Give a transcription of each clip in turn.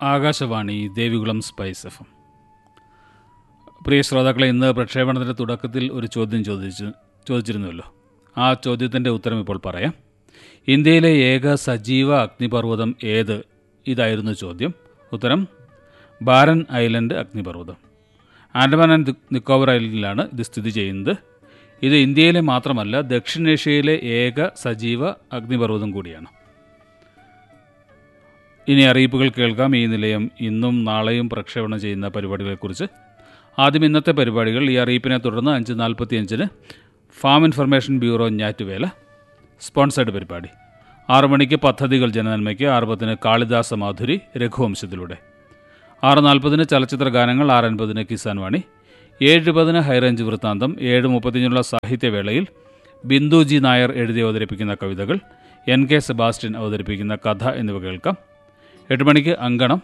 Akashvani Devikulam spice F M പ്രിയ ശ്രോതാക്കളെ ഇന്ന് പ്രക്ഷേപണത്തിൻ്റെ തുടക്കത്തിൽ ഒരു ചോദ്യം ചോദിച്ചു ചോദിച്ചിരുന്നുവല്ലോ ആ ചോദ്യത്തിൻ്റെ ഉത്തരം ഇപ്പോൾ പറയാം ഇന്ത്യയിലെ ഏക സജീവ അഗ്നിപർവ്വതം ഏത് ഇതായിരുന്നു ചോദ്യം ഉത്തരം ബാരൻ ഐലൻഡ് അഗ്നിപർവ്വതം ആൻഡമാൻ ആൻഡ് നി- നിക്കോബർ ഐലൻഡിലാണ് ഇത് സ്ഥിതി ചെയ്യുന്നത് ഇത് ഇന്ത്യയിലെ മാത്രമല്ല ദക്ഷിണേഷ്യയിലെ ഏക സജീവ അഗ്നിപർവ്വതം കൂടിയാണ് ഇനി അറിയിപ്പുകൾ കേൾക്കാം ഈ നിലയം ഇന്നും നാളെയും പ്രക്ഷേപണം ചെയ്യുന്ന പരിപാടികളെക്കുറിച്ച് ആദ്യം ഇന്നത്തെ പരിപാടികൾ ഈ അറിയിപ്പിനെ തുടർന്ന് അഞ്ച് നാൽപ്പത്തിയഞ്ചിന് ഫാം ഇൻഫർമേഷൻ ബ്യൂറോ ഞാറ്റുവേല സ്പോൺസേഡ് പരിപാടി ആറു മണിക്ക് പദ്ധതികൾ ജനനന്മയ്ക്ക് ആറ് പത്തിന് കാളിദാസ മാധുരി രഘുവംശത്തിലൂടെ ആറ് നാൽപ്പതിന് ചലച്ചിത്ര ഗാനങ്ങൾ ആറ് അൻപതിന് കിസാൻ വാണി ഏഴ് പതിന് ഹൈറേഞ്ച് വൃത്താന്തം ഏഴ് മുപ്പത്തിനുള്ള സാഹിത്യവേളയിൽ ബിന്ദുജി നായർ എഴുതി അവതരിപ്പിക്കുന്ന കവിതകൾ എൻ കെ സെബാസ്റ്റ്യൻ അവതരിപ്പിക്കുന്ന കഥ എന്നിവ കേൾക്കാം എട്ട് മണിക്ക് അങ്കണം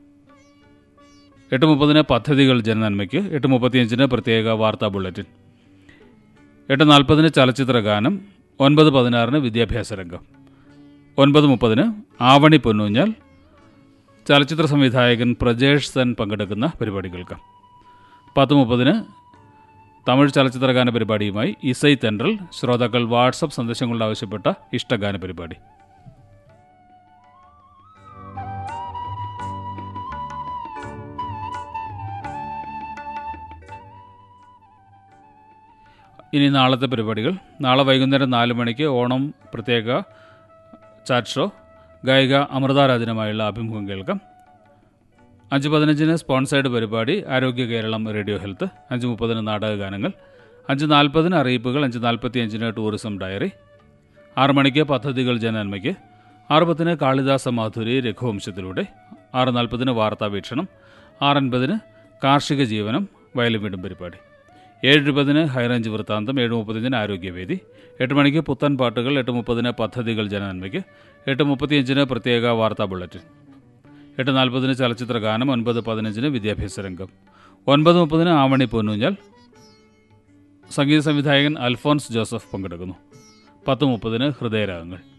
എട്ട് മുപ്പതിന് പദ്ധതികൾ ജനനന്മയ്ക്ക് എട്ട് മുപ്പത്തിയഞ്ചിന് പ്രത്യേക വാർത്താ ബുള്ളറ്റിൻ എട്ട് നാൽപ്പതിന് ചലച്ചിത്ര ഗാനം ഒൻപത് പതിനാറിന് വിദ്യാഭ്യാസ രംഗം ഒൻപത് മുപ്പതിന് ആവണി പൊന്നൂഞ്ഞാൽ ചലച്ചിത്ര സംവിധായകൻ പ്രജേഷ് സെൻ പങ്കെടുക്കുന്ന പരിപാടി കേൾക്കാം പത്ത് മുപ്പതിന് തമിഴ് ചലച്ചിത്ര ഗാന പരിപാടിയുമായി ഇസൈ തെൻട്രൽ ശ്രോതാക്കൾ വാട്സപ്പ് സന്ദേശങ്ങളുടെ ആവശ്യപ്പെട്ട ഇഷ്ടഗാന പരിപാടി ഇനി നാളത്തെ പരിപാടികൾ നാളെ വൈകുന്നേരം നാല് മണിക്ക് ഓണം പ്രത്യേക ചാറ്റ് ഷോ ഗായിക അമൃതാരാജനുമായുള്ള അഭിമുഖം കേൾക്കാം അഞ്ച് പതിനഞ്ചിന് സ്പോൺസേഡ് പരിപാടി ആരോഗ്യ കേരളം റേഡിയോ ഹെൽത്ത് അഞ്ച് മുപ്പതിന് നാടക ഗാനങ്ങൾ അഞ്ച് നാൽപ്പതിന് അറിയിപ്പുകൾ അഞ്ച് നാൽപ്പത്തി അഞ്ചിന് ടൂറിസം ഡയറി ആറ് മണിക്ക് പദ്ധതികൾ ജനനന്മയ്ക്ക് ആറ് പത്തിന് കാളിദാസ മാധുരി രഘുവംശത്തിലൂടെ ആറ് നാൽപ്പതിന് വാർത്താ വീക്ഷണം ആറ് അൻപതിന് കാർഷിക ജീവനം വയലും വീടും പരിപാടി ഏഴ് ഇരുപതിന് ഹൈറേഞ്ച് വൃത്താന്തം ഏഴ് മുപ്പത്തഞ്ചിന് ആരോഗ്യവേദി എട്ട് മണിക്ക് പുത്തൻ പാട്ടുകൾ എട്ട് മുപ്പതിന് പദ്ധതികൾ ജനനന്മയ്ക്ക് എട്ട് മുപ്പത്തിയഞ്ചിന് പ്രത്യേക വാർത്താ ബുള്ളറ്റിൻ എട്ട് നാൽപ്പതിന് ചലച്ചിത്ര ഗാനം ഒൻപത് പതിനഞ്ചിന് വിദ്യാഭ്യാസ രംഗം ഒൻപത് മുപ്പതിന് ആവണി പൊന്നൂഞ്ഞാൽ സംഗീത സംവിധായകൻ അൽഫോൻസ് ജോസഫ് പങ്കെടുക്കുന്നു പത്ത് മുപ്പതിന് ഹൃദയരാഗങ്ങൾ